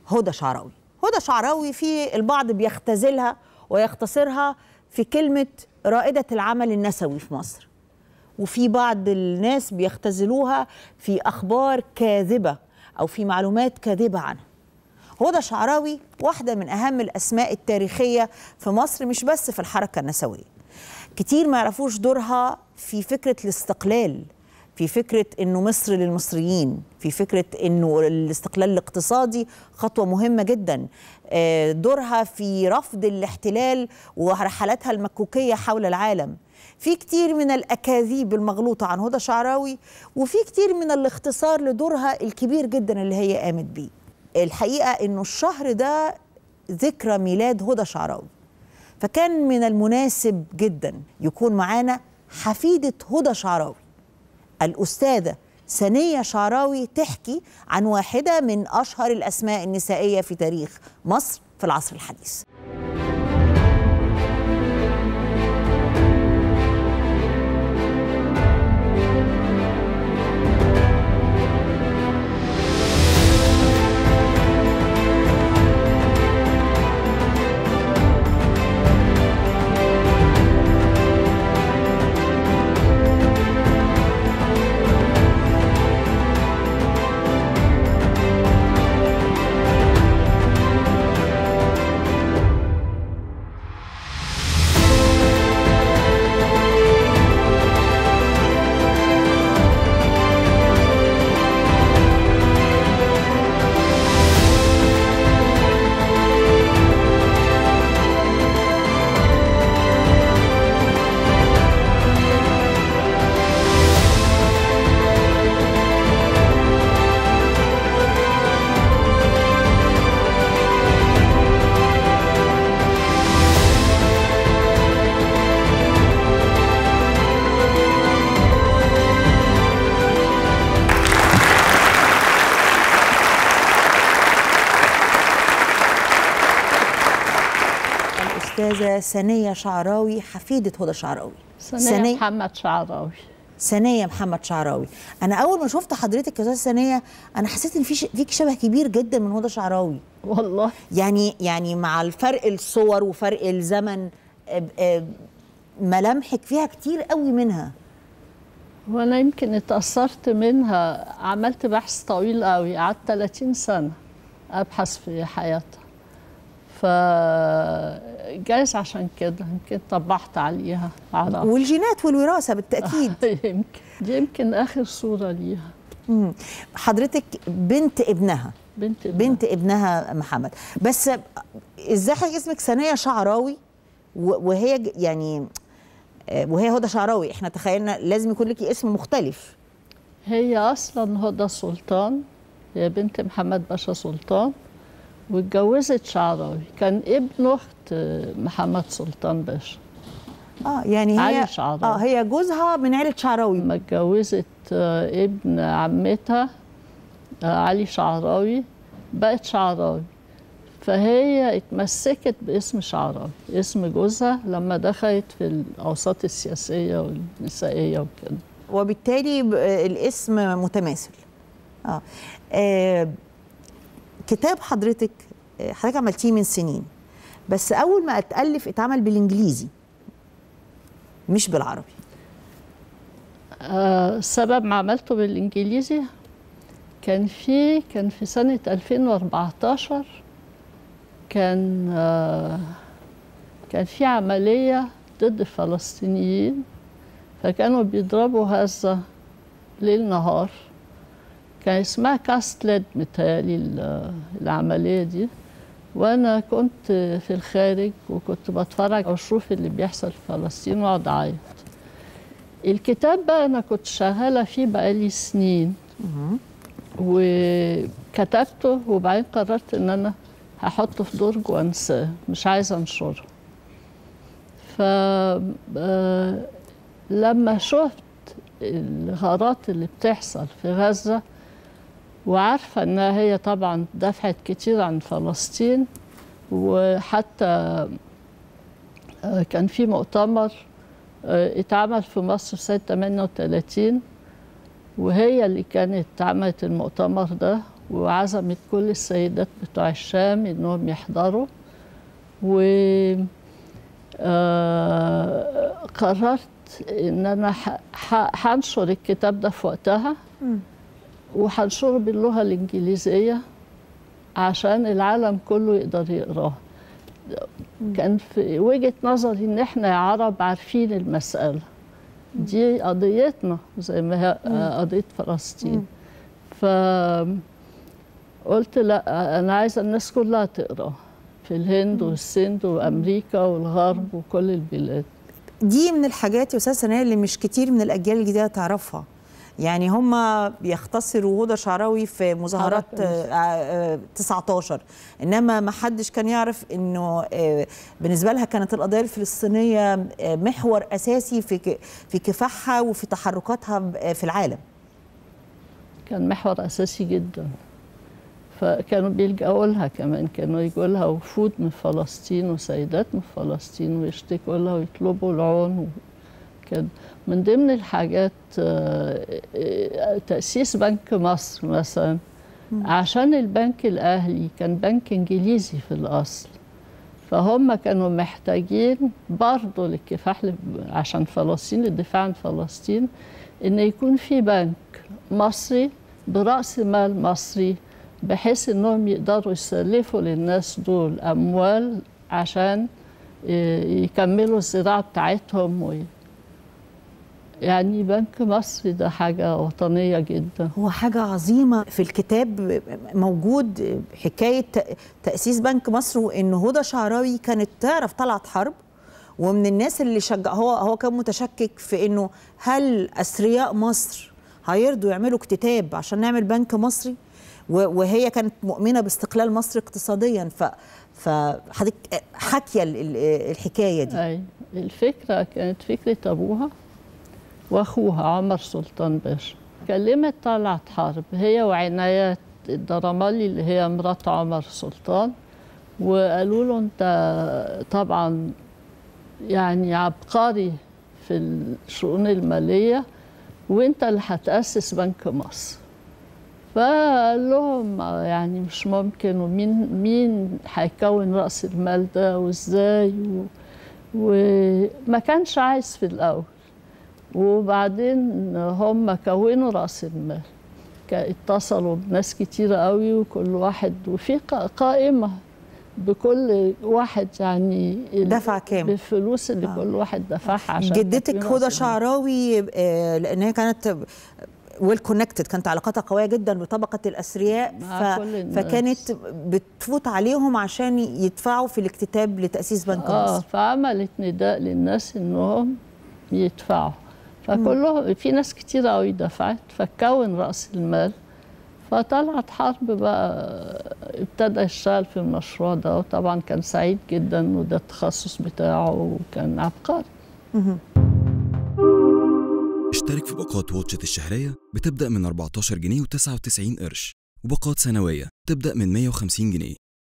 هدى شعراوي هدى شعراوي في البعض بيختزلها ويختصرها في كلمة رائدة العمل النسوي في مصر وفي بعض الناس بيختزلوها في أخبار كاذبة أو في معلومات كاذبة عنها هدى شعراوي واحدة من أهم الأسماء التاريخية في مصر مش بس في الحركة النسوية كتير ما يعرفوش دورها في فكرة الاستقلال في فكرة أنه مصر للمصريين في فكرة أنه الاستقلال الاقتصادي خطوة مهمة جدا آه، دورها في رفض الاحتلال ورحلاتها المكوكية حول العالم في كتير من الأكاذيب المغلوطة عن هدى شعراوي وفي كتير من الاختصار لدورها الكبير جدا اللي هي قامت بيه الحقيقة أنه الشهر ده ذكرى ميلاد هدى شعراوي فكان من المناسب جدا يكون معانا حفيدة هدى شعراوي الأستاذة سنية شعراوي تحكي عن واحدة من أشهر الأسماء النسائية في تاريخ مصر في العصر الحديث الأستاذة سنية شعراوي حفيدة هدى شعراوي سنية محمد شعراوي سنية محمد شعراوي أنا أول ما شفت حضرتك يا أستاذة سنية أنا حسيت إن في ش... فيك شبه كبير جدا من هدى شعراوي والله يعني يعني مع الفرق الصور وفرق الزمن آه، آه، ملامحك فيها كتير قوي منها وانا يمكن اتأثرت منها عملت بحث طويل قوي قعدت 30 سنة ابحث في حياتها فجايز عشان كده يمكن طبعت عليها على والجينات والوراثة بالتأكيد يمكن دي يمكن اخر صورة ليها مم. حضرتك بنت ابنها بنت ابنها. بنت ابنها محمد بس ازاي حضرتك اسمك سنية شعراوي و- وهي ج- يعني آه، وهي هدى شعراوي احنا تخيلنا لازم يكون لك اسم مختلف هي اصلا هدى سلطان هي بنت محمد باشا سلطان واتجوزت شعراوي كان ابن اخت محمد سلطان باشا اه يعني هي علي شعراوي. اه هي جوزها من عيلة شعراوي لما اتجوزت آه، ابن عمتها آه، علي شعراوي بقت شعراوي فهي اتمسكت باسم شعراوي اسم جوزها لما دخلت في الاوساط السياسيه والنسائيه وكده وبالتالي ب- آه، الاسم متماثل اه, آه كتاب حضرتك آه، حضرتك عملتيه من سنين بس اول ما اتالف اتعمل بالانجليزي مش بالعربي آه، السبب ما عملته بالانجليزي كان في كان في سنة 2014 كان آه، كان في عملية ضد الفلسطينيين فكانوا بيضربوا هزة ليل نهار كان اسمها كاستلد متهيألي ال- العملية دي وأنا كنت في الخارج وكنت بتفرج وأشوف اللي بيحصل في فلسطين وأقعد أعيط الكتاب بقى أنا كنت شغالة فيه بقالي سنين وكتبته وبعدين قررت إن أنا هحطه في درج وأنساه مش عايزة أنشره ف آه، لما شفت الغارات اللي بتحصل في غزة وعارفة إنها هي طبعا دفعت كتير عن فلسطين وحتى آه، كان في مؤتمر آه، اتعمل في مصر سنة 38 وهي اللي كانت عملت المؤتمر ده وعزمت كل السيدات بتوع الشام انهم يحضروا و آه، قررت ان انا ح- ح- هنشر الكتاب ده في وقتها وهنشره باللغه الانجليزيه عشان العالم كله يقدر يقراه كان في وجهه نظري ان احنا يا عرب عارفين المساله دي قضيتنا زي ما هي آه، قضيه فلسطين ف قلت لا انا عايزه الناس كلها تقرا في الهند والسند وامريكا والغرب وكل البلاد دي من الحاجات يا استاذ سناء اللي مش كتير من الاجيال الجديده تعرفها يعني هم بيختصروا هدى شعراوي في مظاهرات حركة آه، آه، 19 انما ما حدش كان يعرف انه آه، بالنسبه لها كانت القضيه الفلسطينيه آه، محور اساسي في ك- في كفاحها وفي تحركاتها ب- آه، في العالم كان محور اساسي جدا فكانوا بيلجأوا لها كمان كانوا يجوا لها وفود من فلسطين وسيدات من فلسطين ويشتكوا لها ويطلبوا العون كان من ضمن الحاجات آه، آه، تأسيس بنك مصر مثلا عشان البنك الأهلي كان بنك إنجليزي في الأصل فهم كانوا محتاجين برضه للكفاح ل- عشان فلسطين للدفاع عن فلسطين إن يكون في بنك مصري برأس مال مصري بحيث إنهم يقدروا يسلفوا للناس دول أموال عشان ي- يكملوا الزراعة بتاعتهم وي... يعني بنك مصر ده حاجة وطنية جدا هو حاجة عظيمة في الكتاب موجود حكاية تأ- تأسيس بنك مصر وإن هدى شعراوي كانت تعرف طلعت حرب ومن الناس اللي شجع هو هو كان متشكك في إنه هل أثرياء مصر هيرضوا يعملوا اكتتاب عشان نعمل بنك مصري و- وهي كانت مؤمنة باستقلال مصر اقتصاديا ف فحضرتك حكي ال- ال- الحكاية دي أي الفكرة كانت فكرة أبوها وأخوها عمر سلطان باشا كلمت طلعت حرب هي وعنايات الدرمالي اللي هي مرات عمر سلطان وقالوا له أنت طبعا يعني عبقري في الشؤون المالية وأنت اللي هتأسس بنك مصر فقال لهم يعني مش ممكن ومين مين هيكون رأس المال ده وازاي و... وما كانش عايز في الأول وبعدين هم كونوا رأس المال ك- اتصلوا بناس كتيرة قوي وكل واحد وفي قا- قائمة بكل واحد يعني ال- دفع كام؟ بالفلوس اللي آه. كل واحد دفعها عشان جدتك تكوين رأس هدى المال. شعراوي آه، لان هي كانت ويل كونكتد كانت علاقاتها قويه جدا بطبقه الاثرياء مع كل الناس. فكانت بتفوت عليهم عشان يدفعوا في الاكتتاب لتاسيس بنك اه مصر فعملت نداء للناس انهم يدفعوا فكلهم في ناس كتير قوي دفعت فكون راس المال فطلعت حرب بقى ابتدى يشتغل في المشروع ده وطبعا كان سعيد جدا وده التخصص بتاعه وكان عبقري اشترك في باقات واتشت الشهرية بتبدأ من 14 جنيه و99 قرش وباقات سنوية تبدأ من 150 جنيه